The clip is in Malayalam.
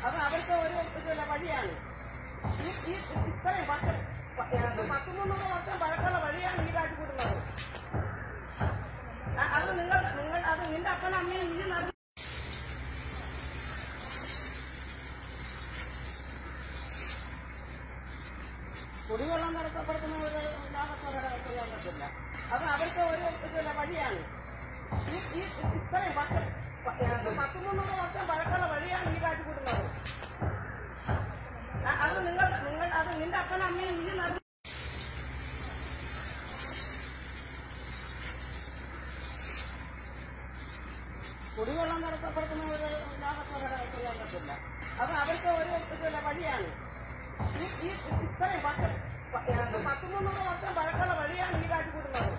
അത് അവർക്ക് ഒരു ഇതല്ല വഴിയാണ് ഈ ഈ ഇത്രയും പത്ത് പ- ഏഹ് പത്ത് മുന്നൂറ് വർഷം പഴക്കമുള്ള വഴിയാണ് ഈ കാട്ടിക്കൂട്ടുന്നത് അ- അത് നിങ്ങൾ നിങ്ങൾ അത് നിന്റെ അപ്പനും അമ്മയും ഇനി നടന്നു കുടിവെള്ളം തടസ്സപ്പെടുത്തുന്ന ഒരു ലാഭത്തോടെ ചെയ്യാൻ പറ്റില്ല അത് അവർക്ക് ഒരു ഇതല്ല വഴിയാണ് ഈ ഈ ഇത്രയും പത്ത് പ- ഏഹ് പത്ത് മുന്നൂറ് വർഷം പഴക്കമുള്ള വഴിയാണ് ഈ കാട്ടിക്കൂട്ടുന്നത് അ- അത് നിങ്ങൾ നിങ്ങൾ അത് നിന്റെ അപ്പനും അമ്മയും ഇനി നടന്നു കുടിവെള്ളം തടസ്സപ്പെടുത്തുന്ന ഒരു ലാഭത്തോടെ ചെയ്യാൻ പറ്റില്ല അത് അവർക്ക് ഒരു ഇതല്ല വഴിയാണ് ഈ ഈ ഇത്രയും പത്ത് പ- ഏഹ് പത്ത് മുന്നൂറ് വർഷം പഴക്കമുള്ള വഴിയാണ് ഈ കാട്ടിക്കൂട്ടുന്നത്